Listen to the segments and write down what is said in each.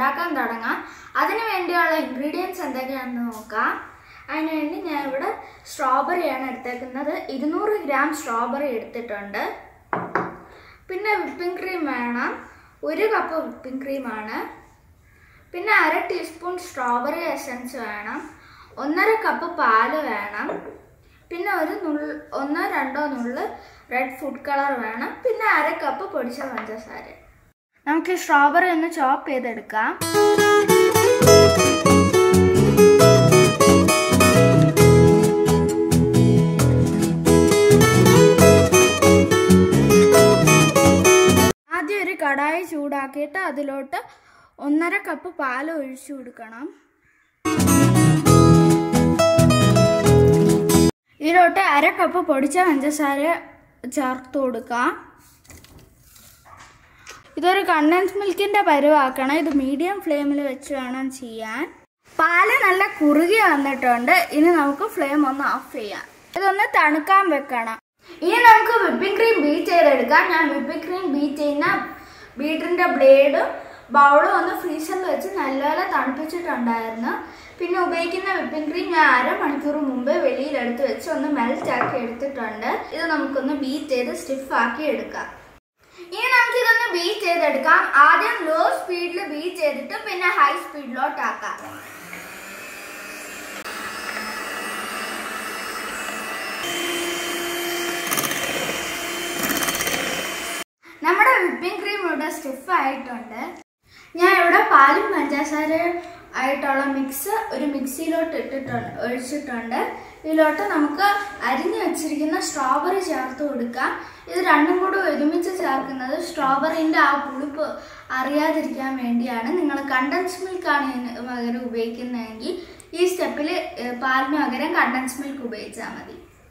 ഉണ്ടാക്കാൻ തുടങ്ങാം അതിന് വേണ്ടിയുള്ള ഇൻഗ്രീഡിയൻസ് എന്തൊക്കെയാണെന്ന് നോക്കാം അതിന് വേണ്ടി ഞാൻ ഇവിടെ സ്ട്രോബെറിയാണ് എടുത്തേക്കുന്നത് ഇരുന്നൂറ് ഗ്രാം സ്ട്രോബെറി എടുത്തിട്ടുണ്ട് പിന്നെ വിപ്പിംഗ് ക്രീം വേണം ഒരു കപ്പ് വിപ്പിംഗ് ക്രീമാണ് പിന്നെ അര ടീസ്പൂൺ സ്ട്രോബെറി എസൻസ് വേണം ഒന്നര കപ്പ് പാല് വേണം പിന്നെ ഒരു നുള്ള് ഒന്നോ രണ്ടോ നുള്ള് റെഡ് ഫുഡ് കളർ വേണം പിന്നെ അര കപ്പ് പൊടിച്ച പഞ്ചസാര നമുക്ക് ഈ സ്ട്രോബെറി ഒന്ന് ചോപ്പ് ചെയ്തെടുക്കാം ആദ്യം ഒരു കടായി ചൂടാക്കിയിട്ട് അതിലോട്ട് ഒന്നര കപ്പ് പാൽ ഒഴിച്ചു കൊടുക്കണം ഇതിലോട്ട് അര കപ്പ് പൊടിച്ച പഞ്ചസാര ചേർത്ത് കൊടുക്കാം ഇതൊരു കണ്ടൻസ് മിൽക്കിന്റെ പരുവാക്കണം ഇത് മീഡിയം ഫ്ലെയിമിൽ വെച്ച് വേണം ചെയ്യാൻ പാല് നല്ല കുറുകി വന്നിട്ടുണ്ട് ഇനി നമുക്ക് ഫ്ലെയിം ഒന്ന് ഓഫ് ചെയ്യാം ഇതൊന്ന് തണുക്കാൻ വെക്കണം ഇനി നമുക്ക് വിപ്പിംഗ് ക്രീം ബീറ്റ് ചെയ്തെടുക്കാം ഞാൻ വിപ്പിംഗ് ക്രീം ബീറ്റ് ചെയ്യുന്ന ബീറ്ററിന്റെ ബ്ലേഡും ബൗളും ഒന്ന് ഫ്രീസറിൽ വെച്ച് നല്ലപോലെ തണുപ്പിച്ചിട്ടുണ്ടായിരുന്നു പിന്നെ ഉപയോഗിക്കുന്ന വിപ്പിംഗ് ക്രീം ഞാൻ അരമണിക്കൂർ മുമ്പ് വെളിയിലെടുത്ത് വെച്ച് ഒന്ന് മെൽറ്റ് ആക്കി എടുത്തിട്ടുണ്ട് ഇത് നമുക്കൊന്ന് ബീറ്റ് ചെയ്ത് സ്റ്റിഫ് ആക്കി എടുക്കാം ഇനി നമുക്ക് ഇതൊന്ന് ബീറ്റ് ചെയ്തെടുക്കാം ആദ്യം ലോ സ്പീഡിൽ ബീറ്റ് ചെയ്തിട്ട് പിന്നെ ഹൈ സ്പീഡിലോട്ട് ആക്കാം നമ്മുടെ വിപ്പിംഗ് ക്രീം ഇവിടെ സ്റ്റിഫ് ആയിട്ടുണ്ട് ഞാൻ ഇവിടെ പാലും പഞ്ചസാര ആയിട്ടുള്ള മിക്സ് ഒരു മിക്സിയിലോട്ട് ഇട്ടിട്ടുണ്ട് ഒഴിച്ചിട്ടുണ്ട് ഇതിലോട്ട് നമുക്ക് അരിഞ്ഞു വെച്ചിരിക്കുന്ന സ്ട്രോബെറി ചേർത്ത് കൊടുക്കാം ഇത് രണ്ടും കൂടെ ഒരുമിച്ച് ചേർക്കുന്നത് സ്ട്രോബെറിൻ്റെ ആ പുളിപ്പ് അറിയാതിരിക്കാൻ വേണ്ടിയാണ് നിങ്ങൾ കണ്ടൻസ് മിൽക്കാണ് ഇതിന് പകരം ഉപയോഗിക്കുന്നതെങ്കിൽ ഈ സ്റ്റെപ്പിൽ പാലിന് പകരം കണ്ടൻസ് മിൽക്ക് ഉപയോഗിച്ചാൽ മതി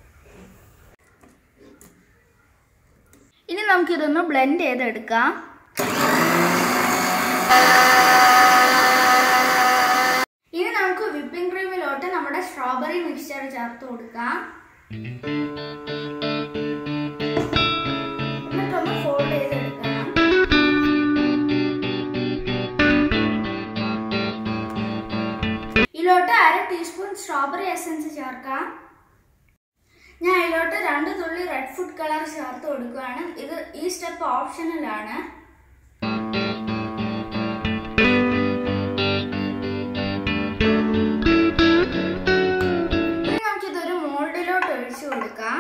ഇനി നമുക്കിതൊന്ന് ബ്ലെൻഡ് ചെയ്തെടുക്കാം ഇനി നമുക്ക് വിപ്പിംഗ് ക്രീമിലോട്ട് നമ്മുടെ സ്ട്രോബെറി മിക്സ്ചർ ചേർത്ത് കൊടുക്കാം എന്നിട്ടൊന്ന് ഫോൾഡ് ചെയ്തെടുക്കണം ഇതിലോട്ട് അര ടീസ്പൂൺ സ്ട്രോബെറി എസൻസ് ചേർക്കാം ഞാൻ ഇതിലോട്ട് രണ്ട് തുള്ളി റെഡ് ഫുഡ് കളർ ചേർത്ത് കൊടുക്കുകയാണ് ഇത് ഈ സ്റ്റെപ്പ് ഓപ്ഷണലാണ് ഇനി നമുക്കിതൊരു മോൾഡിലോട്ട് ഒഴിച്ചു കൊടുക്കാം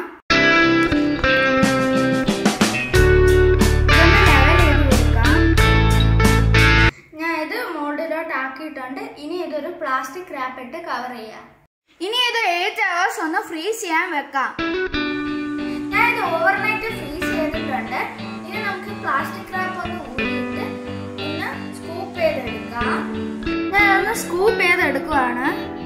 ഇതൊന്ന് level ചെയ്ത് കൊടുക്കാം. ഞാൻ ഇത് മോൾഡിലോട്ട് ആക്കിയിട്ടുണ്ട് ഇനി ഇതൊരു പ്ലാസ്റ്റിക് റാപ്പ് ഇട്ട് കവർ ചെയ്യാം ഇനി ഇത് എയ്റ്റ് അവേഴ്സ് ഒന്ന് ഫ്രീസ് ചെയ്യാൻ വെക്കാം ഞാൻ ഇത് ഓവർനൈറ്റ് ഫ്രീസ് ചെയ്തിട്ടുണ്ട് ഇനി നമുക്ക് പ്ലാസ്റ്റിക് റാപ്പ് ഒന്ന് ഊരിയിട്ട് ഒന്ന് സ്കൂപ്പ് ചെയ്തെടുക്കാം ഞാൻ ഒന്ന് സ്കൂപ്പ് ചെയ്തെടുക്കുവാണ്